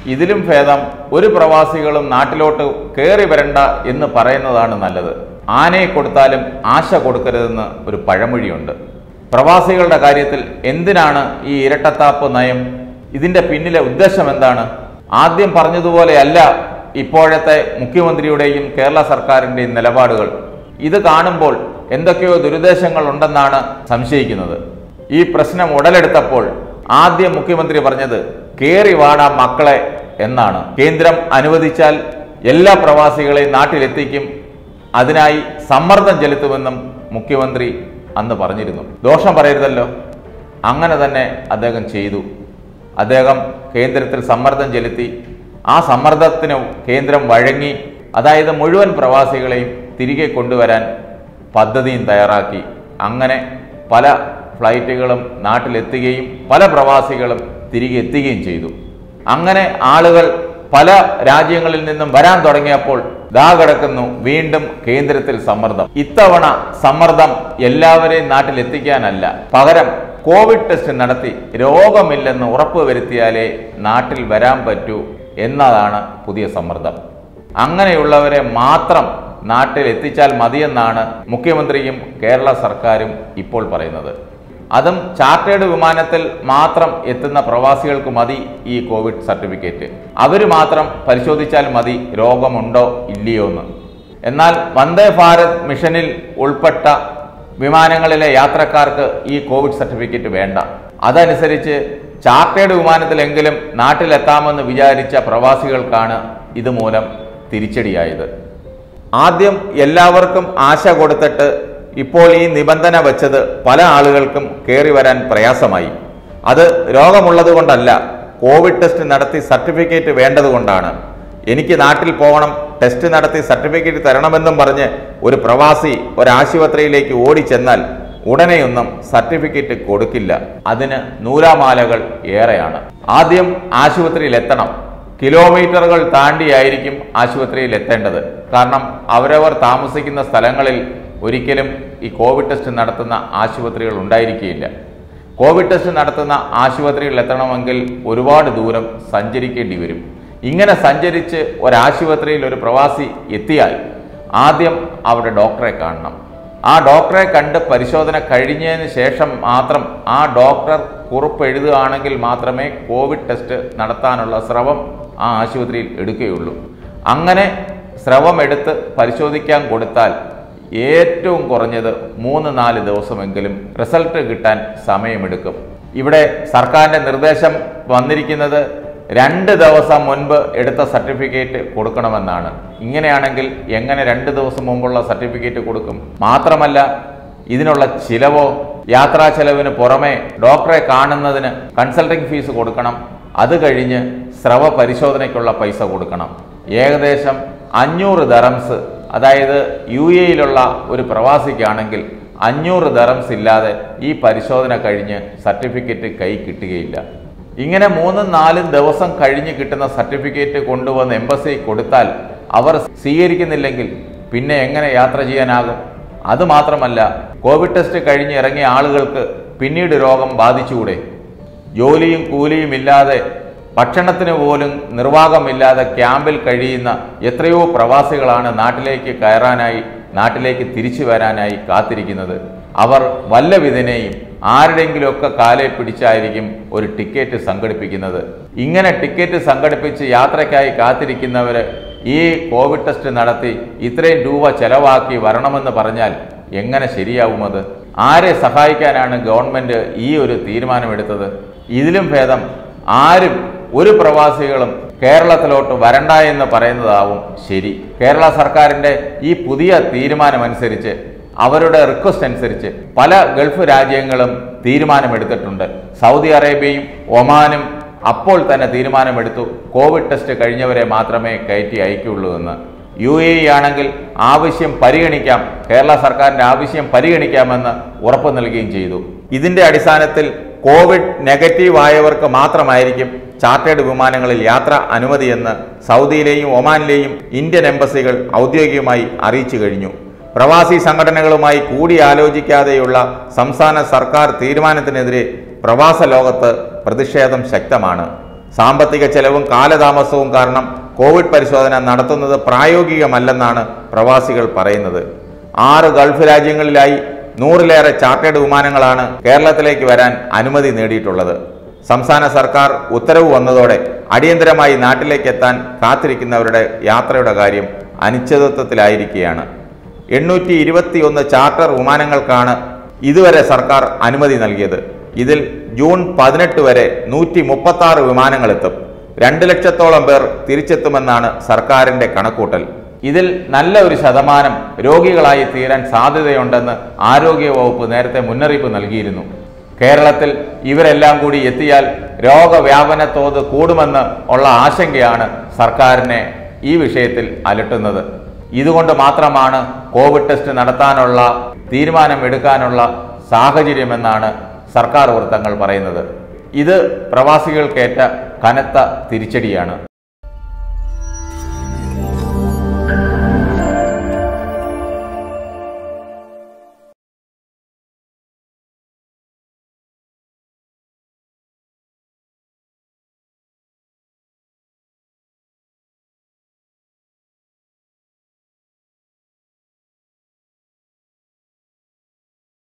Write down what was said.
ഇതിലും ഭേദം ഒരു പ്രവാസികളും നാട്ടിലോട്ട് കയറി വരണ്ട എന്ന് പറയുന്നതാണ് നല്ലത് ആനയെ കൊടുത്താലും ആശ കൊടുക്കരുതെന്ന് ഒരു പഴമൊഴിയുണ്ട് പ്രവാസികളുടെ കാര്യത്തിൽ എന്തിനാണ് ഈ ഇരട്ടത്താപ്പ് നയം ഇതിന്റെ പിന്നിലെ ഉദ്ദേശം എന്താണ് ആദ്യം പറഞ്ഞതുപോലെയല്ല ഇപ്പോഴത്തെ മുഖ്യമന്ത്രിയുടെയും കേരള സർക്കാരിന്റെയും നിലപാടുകൾ ഇത് കാണുമ്പോൾ എന്തൊക്കെയോ ദുരുദ്ദേശങ്ങൾ ഉണ്ടെന്നാണ് സംശയിക്കുന്നത് ഈ പ്രശ്നം ഉടലെടുത്തപ്പോൾ ആദ്യം മുഖ്യമന്ത്രി പറഞ്ഞത് കേറി വാടാ മക്കളെ എന്നാണ് കേന്ദ്രം അനുവദിച്ചാൽ എല്ലാ പ്രവാസികളെയും നാട്ടിലെത്തിക്കും അതിനായി സമ്മർദ്ദം ചെലുത്തുമെന്നും മുഖ്യമന്ത്രി അന്ന് പറഞ്ഞിരുന്നു ദോഷം പറയരുതല്ലോ അങ്ങനെ തന്നെ അദ്ദേഹം ചെയ്തു അദ്ദേഹം കേന്ദ്രത്തിൽ സമ്മർദ്ദം ചെലുത്തി ആ സമ്മർദ്ദത്തിന് കേന്ദ്രം വഴങ്ങി അതായത് മുഴുവൻ പ്രവാസികളെയും തിരികെ കൊണ്ടുവരാൻ പദ്ധതിയും തയ്യാറാക്കി അങ്ങനെ പല ഫ്ലൈറ്റുകളും നാട്ടിലെത്തുകയും പല പ്രവാസികളും തിരികെ എത്തുകയും ചെയ്തു അങ്ങനെ ആളുകൾ പല രാജ്യങ്ങളിൽ നിന്നും വരാൻ തുടങ്ങിയപ്പോൾ ദാ കിടക്കുന്നു വീണ്ടും കേന്ദ്രത്തിൽ സമ്മർദ്ദം ഇത്തവണ സമ്മർദ്ദം എല്ലാവരെയും നാട്ടിലെത്തിക്കാനല്ല പകരം കോവിഡ് ടെസ്റ്റ് നടത്തി രോഗമില്ലെന്ന് ഉറപ്പുവരുത്തിയാലേ നാട്ടിൽ വരാൻ പറ്റൂ എന്നതാണ് പുതിയ സമ്മർദ്ദം അങ്ങനെയുള്ളവരെ മാത്രം നാട്ടിൽ എത്തിച്ചാൽ മതിയെന്നാണ് മുഖ്യമന്ത്രിയും കേരള സർക്കാരും ഇപ്പോൾ പറയുന്നത് അതും ചാർട്ടേഡ് വിമാനത്തിൽ മാത്രം എത്തുന്ന പ്രവാസികൾക്ക് മതി ഈ കോവിഡ് സർട്ടിഫിക്കറ്റ് അവർ മാത്രം പരിശോധിച്ചാൽ മതി രോഗമുണ്ടോ ഇല്ലയോ എന്ന് എന്നാൽ വന്ദേ ഭാരത് മിഷനിൽ ഉൾപ്പെട്ട വിമാനങ്ങളിലെ യാത്രക്കാർക്ക് ഈ കോവിഡ് സർട്ടിഫിക്കറ്റ് വേണ്ട അതനുസരിച്ച് ചാർട്ടേഡ് വിമാനത്തിലെങ്കിലും നാട്ടിലെത്താമെന്ന് വിചാരിച്ച പ്രവാസികൾക്കാണ് ഇതുമൂലം തിരിച്ചടിയായത് ആദ്യം എല്ലാവർക്കും ആശ കൊടുത്തിട്ട് ഇപ്പോൾ ഈ നിബന്ധന വെച്ചത് പല ആളുകൾക്കും കയറി വരാൻ പ്രയാസമായി അത് രോഗമുള്ളത് കൊണ്ടല്ല കോവിഡ് ടെസ്റ്റ് നടത്തി സർട്ടിഫിക്കറ്റ് വേണ്ടതുകൊണ്ടാണ് എനിക്ക് നാട്ടിൽ പോകണം ടെസ്റ്റ് നടത്തി സർട്ടിഫിക്കറ്റ് തരണമെന്നും പറഞ്ഞ് ഒരു പ്രവാസി ഒരാശുപത്രിയിലേക്ക് ഓടിച്ചെന്നാൽ ഉടനെയൊന്നും സർട്ടിഫിക്കറ്റ് കൊടുക്കില്ല അതിന് നൂലാമാലകൾ ഏറെയാണ് ആദ്യം ആശുപത്രിയിൽ എത്തണം കിലോമീറ്ററുകൾ താണ്ടിയായിരിക്കും ആശുപത്രിയിൽ എത്തേണ്ടത് കാരണം അവരവർ താമസിക്കുന്ന സ്ഥലങ്ങളിൽ ഒരിക്കലും ഈ കോവിഡ് ടെസ്റ്റ് നടത്തുന്ന ആശുപത്രികൾ ഉണ്ടായിരിക്കുകയില്ല കോവിഡ് ടെസ്റ്റ് നടത്തുന്ന ആശുപത്രിയിൽ എത്തണമെങ്കിൽ ഒരുപാട് ദൂരം സഞ്ചരിക്കേണ്ടി വരും ഇങ്ങനെ സഞ്ചരിച്ച് ഒരാശുപത്രിയിൽ ഒരു പ്രവാസി എത്തിയാൽ ആദ്യം അവിടെ ഡോക്ടറെ കാണണം ആ ഡോക്ടറെ കണ്ട് പരിശോധന കഴിഞ്ഞതിന് ശേഷം മാത്രം ആ ഡോക്ടർ കുറിപ്പ് എഴുതുകയാണെങ്കിൽ മാത്രമേ കോവിഡ് ടെസ്റ്റ് നടത്താനുള്ള സ്രവം ആ ആശുപത്രിയിൽ എടുക്കുകയുള്ളൂ അങ്ങനെ സ്രവം എടുത്ത് പരിശോധിക്കാൻ കൊടുത്താൽ ഏറ്റവും കുറഞ്ഞത് മൂന്ന് നാല് ദിവസമെങ്കിലും റിസൾട്ട് കിട്ടാൻ സമയമെടുക്കും ഇവിടെ സർക്കാരിൻ്റെ നിർദ്ദേശം വന്നിരിക്കുന്നത് രണ്ട് ദിവസം മുൻപ് എടുത്ത സർട്ടിഫിക്കറ്റ് കൊടുക്കണമെന്നാണ് ഇങ്ങനെയാണെങ്കിൽ എങ്ങനെ രണ്ട് ദിവസം മുമ്പുള്ള സർട്ടിഫിക്കറ്റ് കൊടുക്കും മാത്രമല്ല ഇതിനുള്ള ചിലവോ യാത്രാ ചെലവിന് പുറമെ ഡോക്ടറെ കാണുന്നതിന് കൺസൾട്ടിംഗ് ഫീസ് കൊടുക്കണം അത് കഴിഞ്ഞ് സ്രവ പരിശോധനയ്ക്കുള്ള പൈസ കൊടുക്കണം ഏകദേശം അഞ്ഞൂറ് ദറംസ് അതായത് യു എയിലുള്ള ഒരു പ്രവാസിക്കാണെങ്കിൽ അഞ്ഞൂറ് ദറംസ് ഇല്ലാതെ ഈ പരിശോധന കഴിഞ്ഞ് സർട്ടിഫിക്കറ്റ് കൈ കിട്ടുകയില്ല ഇങ്ങനെ മൂന്നും നാലും ദിവസം കഴിഞ്ഞ് കിട്ടുന്ന സർട്ടിഫിക്കറ്റ് കൊണ്ടുവന്ന് എംബസി കൊടുത്താൽ അവർ സ്വീകരിക്കുന്നില്ലെങ്കിൽ പിന്നെ എങ്ങനെ യാത്ര ചെയ്യാനാകും അതുമാത്രമല്ല കോവിഡ് ടെസ്റ്റ് കഴിഞ്ഞ് ഇറങ്ങിയ ആളുകൾക്ക് പിന്നീട് രോഗം ബാധിച്ചുകൂടെ ജോലിയും കൂലിയും ഇല്ലാതെ ഭക്ഷണത്തിന് പോലും നിർവാഹമില്ലാതെ ക്യാമ്പിൽ കഴിയുന്ന എത്രയോ പ്രവാസികളാണ് നാട്ടിലേക്ക് കയറാനായി നാട്ടിലേക്ക് തിരിച്ചു വരാനായി കാത്തിരിക്കുന്നത് അവർ വല്ല വിധനെയും ആരുടെങ്കിലുമൊക്കെ കാലെ പിടിച്ചായിരിക്കും ഒരു ടിക്കറ്റ് സംഘടിപ്പിക്കുന്നത് ഇങ്ങനെ ടിക്കറ്റ് സംഘടിപ്പിച്ച് യാത്രയ്ക്കായി കാത്തിരിക്കുന്നവര് ഈ കോവിഡ് ടെസ്റ്റ് നടത്തി ഇത്രയും രൂപ ചെലവാക്കി വരണമെന്ന് പറഞ്ഞാൽ എങ്ങനെ ശരിയാവും അത് ആരെ സഹായിക്കാനാണ് ഗവൺമെന്റ് ഈ ഒരു തീരുമാനമെടുത്തത് ഇതിലും ഭേദം ആരും ഒരു പ്രവാസികളും കേരളത്തിലോട്ട് വരണ്ട എന്ന് പറയുന്നതാവും ശരി കേരള സർക്കാരിന്റെ ഈ പുതിയ തീരുമാനമനുസരിച്ച് അവരുടെ റിക്വസ്റ്റ് അനുസരിച്ച് പല ഗൾഫ് രാജ്യങ്ങളും തീരുമാനമെടുത്തിട്ടുണ്ട് സൗദി അറേബ്യയും ഒമാനും അപ്പോൾ തന്നെ തീരുമാനമെടുത്തു കോവിഡ് ടെസ്റ്റ് കഴിഞ്ഞവരെ മാത്രമേ കയറ്റി അയക്കുള്ളൂ എന്ന് യു എ ഇ ആണെങ്കിൽ ആവശ്യം പരിഗണിക്കാം കേരള സർക്കാരിന്റെ ആവശ്യം പരിഗണിക്കാമെന്ന് ഉറപ്പു നൽകുകയും ചെയ്തു ഇതിന്റെ അടിസ്ഥാനത്തിൽ കോവിഡ് നെഗറ്റീവ് ആയവർക്ക് മാത്രമായിരിക്കും ചാർട്ടേഡ് വിമാനങ്ങളിൽ യാത്ര അനുമതിയെന്ന് സൗദിയിലെയും ഒമാനിലെയും ഇന്ത്യൻ എംബസികൾ ഔദ്യോഗികമായി അറിയിച്ചു കഴിഞ്ഞു പ്രവാസി സംഘടനകളുമായി കൂടിയാലോചിക്കാതെയുള്ള സംസ്ഥാന സർക്കാർ തീരുമാനത്തിനെതിരെ പ്രവാസ ലോകത്ത് പ്രതിഷേധം ശക്തമാണ് സാമ്പത്തിക ചെലവും കാലതാമസവും കാരണം കോവിഡ് പരിശോധന നടത്തുന്നത് പ്രായോഗികമല്ലെന്നാണ് പ്രവാസികൾ പറയുന്നത് ആറ് ഗൾഫ് രാജ്യങ്ങളിലായി നൂറിലേറെ ചാർട്ടേഡ് വിമാനങ്ങളാണ് കേരളത്തിലേക്ക് വരാൻ അനുമതി നേടിയിട്ടുള്ളത് സംസ്ഥാന സർക്കാർ ഉത്തരവ് വന്നതോടെ അടിയന്തരമായി നാട്ടിലേക്ക് എത്താൻ കാത്തിരിക്കുന്നവരുടെ യാത്രയുടെ കാര്യം അനിശ്ചിതത്വത്തിലായിരിക്കുകയാണ് എണ്ണൂറ്റി ഇരുപത്തിയൊന്ന് ചാർട്ടർ വിമാനങ്ങൾക്കാണ് ഇതുവരെ സർക്കാർ അനുമതി നൽകിയത് ഇതിൽ ജൂൺ പതിനെട്ട് വരെ നൂറ്റി മുപ്പത്തി ആറ് വിമാനങ്ങളെത്തും രണ്ട് ലക്ഷത്തോളം പേർ തിരിച്ചെത്തുമെന്നാണ് സർക്കാരിന്റെ കണക്കൂട്ടൽ ഇതിൽ നല്ല ഒരു ശതമാനം രോഗികളായി തീരാൻ സാധ്യതയുണ്ടെന്ന് ആരോഗ്യവകുപ്പ് നേരത്തെ മുന്നറിയിപ്പ് നൽകിയിരുന്നു കേരളത്തിൽ ഇവരെല്ലാം കൂടി എത്തിയാൽ രോഗവ്യാപന തോത് കൂടുമെന്ന് ഉള്ള ആശങ്കയാണ് സർക്കാരിനെ ഈ വിഷയത്തിൽ അലട്ടുന്നത് ഇതുകൊണ്ട് മാത്രമാണ് കോവിഡ് ടെസ്റ്റ് നടത്താനുള്ള തീരുമാനം എടുക്കാനുള്ള സാഹചര്യമെന്നാണ് സർക്കാർ വൃത്തങ്ങൾ പറയുന്നത് ഇത് പ്രവാസികൾക്കേറ്റ കനത്ത തിരിച്ചടിയാണ്